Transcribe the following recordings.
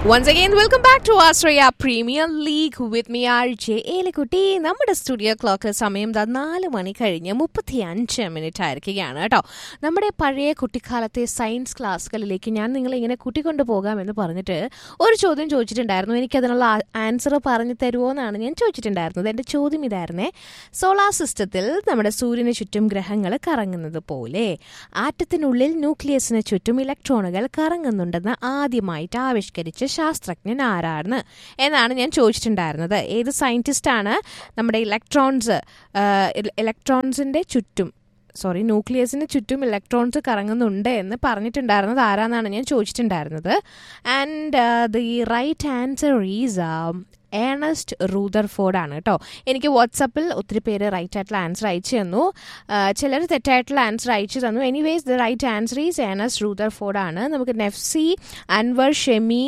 Once again, welcome back to Australia Premier League with me, RJ Elikutty നമ്മുടെ studio ക്ലോക്കിൽ സമയം ദാ നാല് മണി കഴിഞ്ഞ് മുപ്പത്തി അഞ്ച് മിനിറ്റ് ആയിരിക്കുകയാണ് കേട്ടോ നമ്മുടെ പഴയ കുട്ടിക്കാലത്തെ സയൻസ് ക്ലാസ്സുകളിലേക്ക് ഞാൻ നിങ്ങളെ ഇങ്ങനെ കൂട്ടിക്കൊണ്ടു പോകാമെന്ന് പറഞ്ഞിട്ട് ഒരു ചോദ്യം ചോദിച്ചിട്ടുണ്ടായിരുന്നു എനിക്കതിനുള്ള ആൻസർ പറഞ്ഞു തരുമോ എന്നാണ് ഞാൻ ചോദിച്ചിട്ടുണ്ടായിരുന്നത് എൻ്റെ ചോദ്യം ഇതായിരുന്നേ സോളാർ സിസ്റ്റത്തിൽ നമ്മുടെ സൂര്യന് ചുറ്റും ഗ്രഹങ്ങൾ കറങ്ങുന്നത് പോലെ ആറ്റത്തിനുള്ളിൽ ന്യൂക്ലിയസിന് ചുറ്റും ഇലക്ട്രോണുകൾ കറങ്ങുന്നുണ്ടെന്ന് ആദ്യമായിട്ട് ആവിഷ്കരിച്ച ശാസ്ത്രജ്ഞൻ ആരാണ് എന്നാണ് ഞാൻ ചോദിച്ചിട്ടുണ്ടായിരുന്നത് ഏത് സയൻറ്റിസ്റ്റാണ് നമ്മുടെ ഇലക്ട്രോൺസ് ഇലക്ട്രോൺസിൻ്റെ ചുറ്റും സോറി ന്യൂക്ലിയസിന് ചുറ്റും ഇലക്ട്രോൺസ് കറങ്ങുന്നുണ്ട് എന്ന് പറഞ്ഞിട്ടുണ്ടായിരുന്നത് ആരാന്നാണ് ഞാൻ ചോദിച്ചിട്ടുണ്ടായിരുന്നത് and the right answer is Ernest Rutherford ആണ് കേട്ടോ എനിക്ക് വാട്സപ്പിൽ ഒത്തിരി പേര് റൈറ്റ് ആയിട്ടുള്ള ആൻസർ അയച്ചു തന്നു ചിലർ തെറ്റായിട്ടുള്ള ആൻസർ അയച്ചു തന്നു anyways the right answer is Ernest Rutherford ആണ് നമുക്ക് നെഫ്സി അൻവർ ഷെമി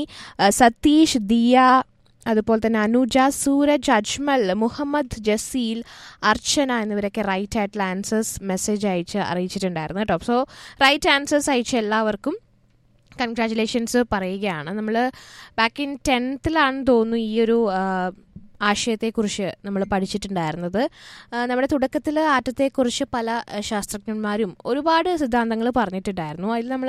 സതീഷ് ദിയ അതുപോലെ തന്നെ അനുജ സൂരജ് അജ്മൽ മുഹമ്മദ് ജസീൽ അർച്ചന എന്നിവരൊക്കെ റൈറ്റ് ആയിട്ടുള്ള ആൻസേഴ്സ് മെസ്സേജ് അയച്ച് അറിയിച്ചിട്ടുണ്ടായിരുന്നു കേട്ടോ സോ റൈറ്റ് ആൻസേഴ്സ് അയച്ച എല്ലാവർക്കും കൺഗ്രാറ്റുലേഷൻസ് പറയുകയാണ് നമ്മൾ ബാക്ക് ഇൻ ടെൻത്തിലാണെന്ന് തോന്നുന്നു ഈ ഒരു ആശയത്തെക്കുറിച്ച് നമ്മൾ പഠിച്ചിട്ടുണ്ടായിരുന്നത് നമ്മുടെ തുടക്കത്തിൽ ആറ്റത്തെക്കുറിച്ച് പല ശാസ്ത്രജ്ഞന്മാരും ഒരുപാട് സിദ്ധാന്തങ്ങൾ പറഞ്ഞിട്ടുണ്ടായിരുന്നു അതിൽ നമ്മൾ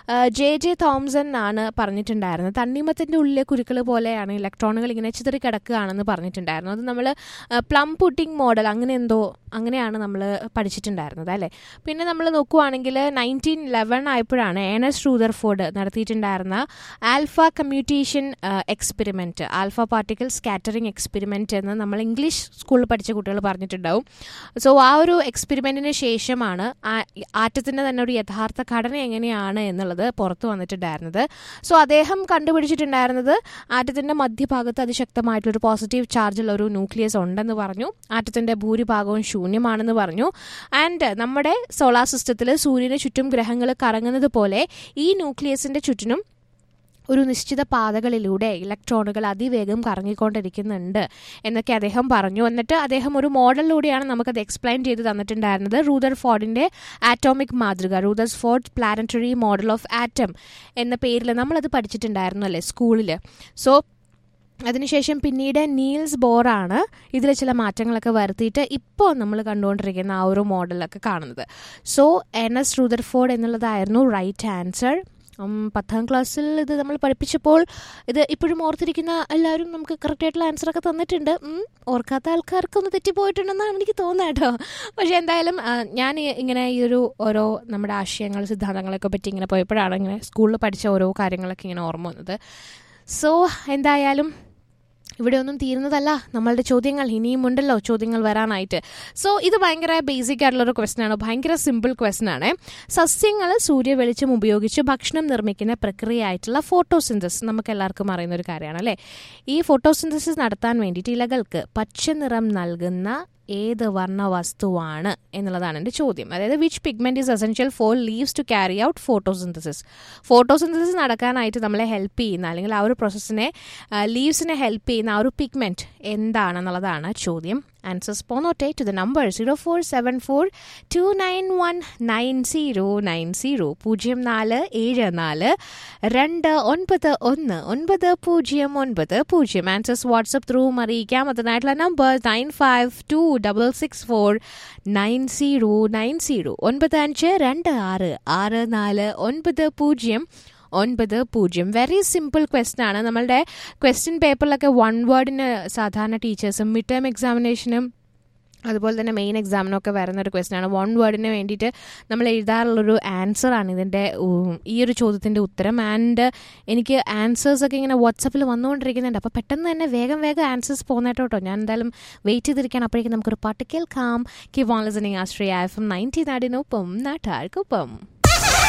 ജെ ജെ തോംസൺ ആണ് പറഞ്ഞിട്ടുണ്ടായിരുന്നത് തണ്ണിമത്തിൻ്റെ ഉള്ളിലെ കുരുക്കൾ പോലെയാണ് ഇലക്ട്രോണുകൾ ഇങ്ങനെ ചിതറി കിടക്കുകയാണെന്ന് പറഞ്ഞിട്ടുണ്ടായിരുന്നു അത് നമ്മൾ പ്ലം പുട്ടിംഗ് മോഡൽ അങ്ങനെ എന്തോ അങ്ങനെയാണ് നമ്മൾ പഠിച്ചിട്ടുണ്ടായിരുന്നത് അല്ലേ പിന്നെ നമ്മൾ നോക്കുവാണെങ്കിൽ നയൻറ്റീൻ ലെവൻ ആയപ്പോഴാണ് ഏണസ് റൂദർഫോർഡ് നടത്തിയിട്ടുണ്ടായിരുന്ന alpha commutation experiment alpha particle scattering experiment എന്ന് നമ്മൾ ഇംഗ്ലീഷ് സ്കൂളിൽ പഠിച്ച കുട്ടികൾ പറഞ്ഞിട്ടുണ്ടാവും സോ ആ ഒരു എക്സ്പെരിമെൻറ്റിന് ശേഷമാണ് ആറ്റത്തിൻ്റെ തന്നെ ഒരു യഥാർത്ഥ ഘടന എങ്ങനെയാണ് എന്നുള്ളത് പുറത്തു വന്നിട്ടുണ്ടായിരുന്നത് സോ അദ്ദേഹം കണ്ടുപിടിച്ചിട്ടുണ്ടായിരുന്നത് ആറ്റത്തിൻ്റെ മധ്യഭാഗത്ത് അതിശക്തമായിട്ടുള്ളൊരു പോസിറ്റീവ് ചാർജുള്ള ഒരു ന്യൂക്ലിയസ് ഉണ്ടെന്ന് പറഞ്ഞു ആറ്റത്തിൻ്റെ ഭൂരിഭാഗവും ശൂന്യമാണെന്ന് പറഞ്ഞു ആൻഡ് നമ്മുടെ സോളാർ സിസ്റ്റത്തിൽ സൂര്യന് ചുറ്റും ഗ്രഹങ്ങൾ കറങ്ങുന്നത് പോലെ ഈ ന്യൂക്ലിയസിൻ്റെ ചുറ്റിനും ഒരു നിശ്ചിത പാതകളിലൂടെ ഇലക്ട്രോണുകൾ അതിവേഗം കറങ്ങിക്കൊണ്ടിരിക്കുന്നുണ്ട് എന്നൊക്കെ അദ്ദേഹം പറഞ്ഞു എന്നിട്ട് അദ്ദേഹം ഒരു മോഡലിലൂടെയാണ് നമുക്കത് എക്സ്പ്ലെയിൻ ചെയ്ത് തന്നിട്ടുണ്ടായിരുന്നത് റൂദർ ഫോർഡിൻ്റെ ആറ്റോമിക് മാതൃക Rutherford's planetary model of atom എന്ന പേരിൽ നമ്മളത് പഠിച്ചിട്ടുണ്ടായിരുന്നു അല്ലേ സ്കൂളിൽ സോ അതിനുശേഷം പിന്നീട് നീൽസ് ബോറാണ് ഇതിൽ ചില മാറ്റങ്ങളൊക്കെ വരുത്തിയിട്ട് ഇപ്പോൾ നമ്മൾ കണ്ടുകൊണ്ടിരിക്കുന്ന ആ ഒരു മോഡലൊക്കെ കാണുന്നത് സോ എൻ എസ് റൂദർഫോർഡ് എന്നുള്ളതായിരുന്നു റൈറ്റ് ആൻസർ പത്താം ക്ലാസ്സിൽ ഇത് നമ്മൾ പഠിപ്പിച്ചപ്പോൾ ഇത് ഇപ്പോഴും ഓർത്തിരിക്കുന്ന എല്ലാവരും നമുക്ക് കറക്റ്റായിട്ടുള്ള ആൻസറൊക്കെ തന്നിട്ടുണ്ട് ഓർക്കാത്ത ആൾക്കാർക്കൊന്ന് തെറ്റിപ്പോയിട്ടുണ്ടെന്നാണ് എനിക്ക് തോന്നുന്നത് കേട്ടോ പക്ഷേ എന്തായാലും ഞാൻ ഇങ്ങനെ ഈ ഒരു ഓരോ നമ്മുടെ ആശയങ്ങൾ സിദ്ധാന്തങ്ങളൊക്കെ പറ്റി ഇങ്ങനെ പോയപ്പോഴാണ് ഇങ്ങനെ സ്കൂളിൽ പഠിച്ച ഓരോ കാര്യങ്ങളൊക്കെ ഇങ്ങനെ ഓർമ്മ വന്നത് സോ എന്തായാലും ഇവിടെ ഒന്നും തീരുന്നതല്ല നമ്മളുടെ ചോദ്യങ്ങൾ ഇനിയും ഉണ്ടല്ലോ ചോദ്യങ്ങൾ വരാനായിട്ട് സോ ഇത് ഭയങ്കര ബേസിക് ആയിട്ടുള്ളൊരു ക്വസ്റ്റൻ ആണ് ഭയങ്കര സിമ്പിൾ ക്വസ്റ്റൻ ആണ് സസ്യങ്ങൾ സൂര്യ വെളിച്ചം ഉപയോഗിച്ച് ഭക്ഷണം നിർമ്മിക്കുന്ന പ്രക്രിയയായിട്ടുള്ള ഫോട്ടോസിന്തസിസ് നമുക്ക് എല്ലാവർക്കും അറിയുന്ന ഒരു കാര്യമാണ് അല്ലേ ഈ ഫോട്ടോസിന്തസിസ് നടത്താൻ വേണ്ടിയിട്ട് ഇലകൾക്ക് പച്ച നിറം നൽകുന്ന ഏത് വർണ്ണ വസ്തുവാണ് എന്നുള്ളതാണ് എൻ്റെ ചോദ്യം അതായത് which pigment is essential for leaves to carry out photosynthesis photosynthesis നടക്കാനായിട്ട് നമ്മളെ ഹെൽപ്പ് ചെയ്യുന്ന അല്ലെങ്കിൽ ആ ഒരു പ്രോസസ്സിനെ ലീവ്സിനെ ഹെൽപ്പ് ചെയ്യുന്ന ആ ഒരു പിഗ്മെൻറ്റ് എന്താണെന്നുള്ളതാണ് ചോദ്യം ആൻസേഴ്സ് പോന്നോട്ടെ to the number zero four seven four two nine one nine zero nine zero പൂജ്യം നാല് ഏഴ് നാല് രണ്ട് ഒൻപത് ഒന്ന് ഒൻപത് പൂജ്യം ഒൻപത് പൂജ്യം ആൻസേഴ്സ് വാട്സപ്പ് ത്രൂ അറിയിക്കാം അതിനായിട്ടുള്ള number nine five two double six four nine zero nine zero ഒൻപത് അഞ്ച് രണ്ട് ആറ് ആറ് നാല് ഒൻപത് പൂജ്യം ഒൻപത് പൂജ്യം വെരി സിമ്പിൾ ക്വസ്റ്റൻ ആണ് നമ്മളുടെ ക്വസ്റ്റ്യൻ പേപ്പറിലൊക്കെ വൺ വേർഡിന് സാധാരണ ടീച്ചേഴ്സും മിഡ് ടേം എക്സാമിനേഷനും അതുപോലെ തന്നെ മെയിൻ എക്സാമിനൊക്കെ വരുന്ന ഒരു ക്വസ്റ്റൻ ആണ് വൺ വേർഡിന് വേണ്ടിയിട്ട് നമ്മൾ എഴുതാറുള്ളൊരു ആൻസർ ആണ് ഇതിൻ്റെ ഈ ഒരു ചോദ്യത്തിൻ്റെ ഉത്തരം ആൻഡ് എനിക്ക് ആൻസേഴ്സ് ഒക്കെ ഇങ്ങനെ വാട്സപ്പിൽ വന്നുകൊണ്ടിരിക്കുന്നുണ്ട് അപ്പോൾ പെട്ടെന്ന് തന്നെ വേഗം വേഗം ആൻസേഴ്സ് പോകുന്നേട്ടോ കേട്ടോ ഞാൻ എന്തായാലും വെയിറ്റ് ചെയ്തിരിക്കാൻ അപ്പോഴേക്കും നമുക്കൊരു പാട്ട് കേൾക്കാം keep on listening Ashraya F M ninety നാടിനൊപ്പം നാട്ടാർക്കൊപ്പം